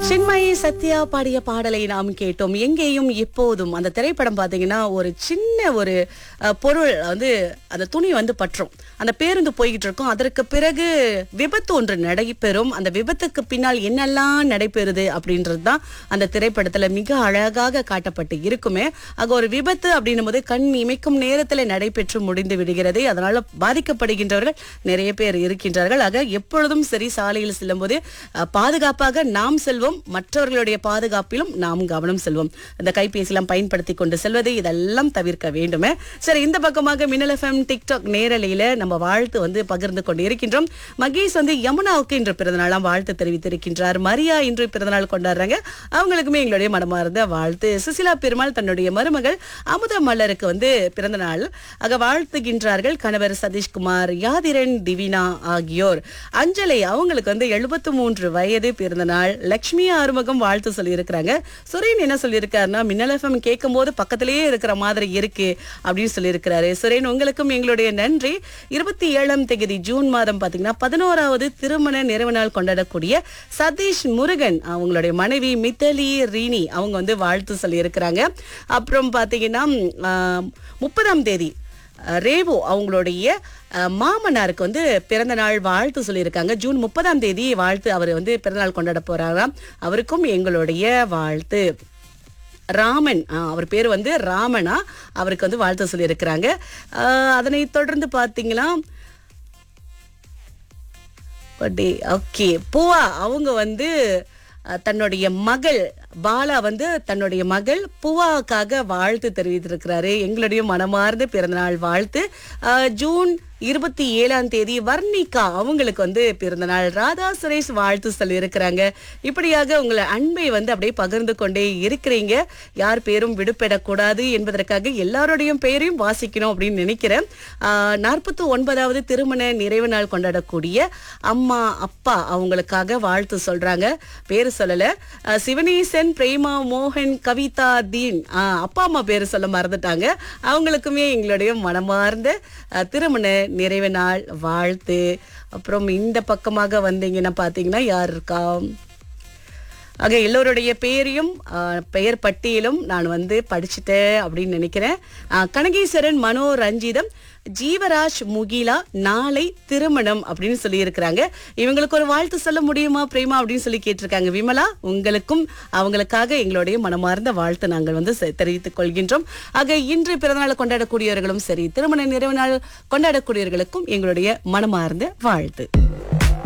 சின்மயி சத்யா பாடிய பாடலை நாம் கேட்டோம் எங்கேயும் எப்போதும் அந்த திரைப்படம் பாத்தீங்கன்னா ஒரு சின்ன ஒரு அஹ், பொருள் வந்து அந்த துணி வந்து பற்றும் அந்த பேருந்து போய்கிட்டு இருக்கும் அதற்கு பிறகு விபத்து ஒன்று நடைபெறும் அந்த விபத்துக்கு பின்னால் என்னெல்லாம் நடைபெறுது அப்படின்றது தான் அந்த திரைப்படத்துல மிக அழகாக காட்டப்பட்டு இருக்குமே ஆக ஒரு விபத்து அப்படின்னும் போது கண் இமைக்கும் நேரத்துல நடைபெற்று முடிந்து விடுகிறது அதனால பாதிக்கப்படுகின்றவர்கள் நிறைய பேர் இருக்கின்றார்கள் ஆக எப்பொழுதும் சரி சாலையில் செல்லும் போது அஹ், பாதுகாப்பாக நாம் செல்வோம் மற்றவர்களுடைய பாதுகாப்பிலும் நாம் கவனம் செல்வோம் இந்த கைபேசியெல்லாம் பயன்படுத்தி கொண்டு செல்வதை இதெல்லாம் தவிர்க்க வேண்டுமே சரி இந்த பக்கமாக மின்னல் எஃப்எம் டிக்டாக் நேரலையில நம்ம வாழ்த்து வந்து பகிர்ந்து கொண்டு இருக்கின்றோம் மகேஷ் வந்து யமுனாவுக்கு இன்று பிறந்தநாளாம் வாழ்த்து தெரிவித்திருக்கின்றார் மரியா இன்று பிறந்தநாள் கொண்டாடுறாங்க அவங்களுக்குமே எங்களுடைய மனமார்ந்த வாழ்த்து சுசிலா பெருமாள் தன்னுடைய மருமகள் அமுத மலருக்கு வந்து பிறந்த நாள் ஆக வாழ்த்துகின்றார்கள் கணவர் சதீஷ்குமார் யாதிரன் திவினா ஆகியோர் அஞ்சலை அவங்களுக்கு வந்து எழுபத்து மூன்று வயது பிறந்த நாள் லக்ஷ்மி ஆறுமுகம் வாழ்த்து சொல்லியிருக்கிறாங்க சுரேன் என்ன சொல்லியிருக்காருன்னா மின்னல் எஃப்எம் கேட்கும் போது பக்கத்திலேயே இருக்கிற மாதிரி இருக்கு அப்படின்னு சொல்லியிருக்கிறாரு சுரேன் உங்களுக்கும் எங்களுடைய நன்றி இருபத்தி ஏழாம் தேதி ஜூன் மாதம் பாத்தீங்கன்னா பதினோராவது திருமண நிறைவு நாள் கொண்டாடக்கூடிய சதீஷ் முருகன் அவங்களுடைய மனைவி மித்தலி ரீனி அவங்க வந்து வாழ்த்து சொல்லியிருக்கிறாங்க அப்புறம் பாத்தீங்கன்னா ஆஹ், முப்பதாம் தேதி அஹ், ரேவு அவங்களுடைய அஹ், மாமனாருக்கு வந்து பிறந்த நாள் வாழ்த்து சொல்லியிருக்காங்க ஜூன் முப்பதாம் தேதி வாழ்த்து அவர் வந்து பிறந்தநாள் கொண்டாட போறாராம் அவருக்கும் எங்களுடைய வாழ்த்து ராமன் ஆ, அவர் பேர் வந்து ராமனா அவருக்கு வந்து வாழ்த்து சொல்லியிருக்கிறாங்க ஆஹ், அதனை தொடர்ந்து பார்த்தீங்கன்னா ஓகே பூவா அவங்க வந்து அஹ், தன்னுடைய மகள் பாலா வந்து தன்னுடைய மகள் பூவாவுக்காக வாழ்த்து தெரிவித்திருக்கிறாரு எங்களுடைய மனமார்ந்த பிறந்தநாள் வாழ்த்து அஹ், ஜூன் இருபத்தி ஏழாம் தேதி வர்ணிகா அவங்களுக்கு வந்து பிறந்தநாள் ராதா சுரேஷ் வாழ்த்து சொல்லியிருக்கிறாங்க இப்படியாக உங்களை அன்பை வந்து அப்படியே பகிர்ந்து கொண்டே இருக்கிறீங்க யார் பேரும் விடுபடக்கூடாது என்பதற்காக எல்லாருடைய பெயரையும் வாசிக்கணும் அப்படின்னு நினைக்கிறேன் நாற்பத்தி ஒன்பதாவது திருமண நிறைவு நாள் கொண்டாடக்கூடிய அம்மா அப்பா அவங்களுக்காக வாழ்த்து சொல்றாங்க பேர் சொல்லல ஆஹ் சிவனேசன் பிரேமா மோகன் கவிதா தீன் ஆஹ் அப்பா அம்மா பேர் சொல்ல மறந்துட்டாங்க அவங்களுக்குமே எங்களுடைய மனமார்ந்த ஆஹ் திருமண நிறைவு நாள் வாழ்த்து அப்புறம் இந்த பக்கமாக வந்தீங்கன்னா பாத்தீங்கன்னா யார் இருக்கா ஆக எல்லோருடைய பெயரையும் ஆ, பெயர் பட்டியலும் நான் வந்து படிச்சுட்டேன் அப்படின்னு நினைக்கிறேன் ஆ, கனகேஸ்வரன் மனோ ரஞ்சிதம் ஜீவராஜ் முகிலா நாளை திருமணம் அப்படின்னு சொல்லியிருக்கிறாங்க இவங்களுக்கு ஒரு வாழ்த்து சொல்ல முடியுமா பிரேமா அப்படின்னு சொல்லி கேட்டிருக்காங்க விமலா உங்களுக்கும் அவங்களுக்காக எங்களுடைய மனமார்ந்த வாழ்த்து நாங்கள் வந்து செ- தெரிவித்துக் கொள்கின்றோம் ஆக இன்று பிறந்தநாள் கொண்டாடக்கூடியவர்களும் சரி திருமண நிறைவு நாள் கொண்டாடக்கூடியவர்களுக்கும் எங்களுடைய மனமார்ந்த வாழ்த்து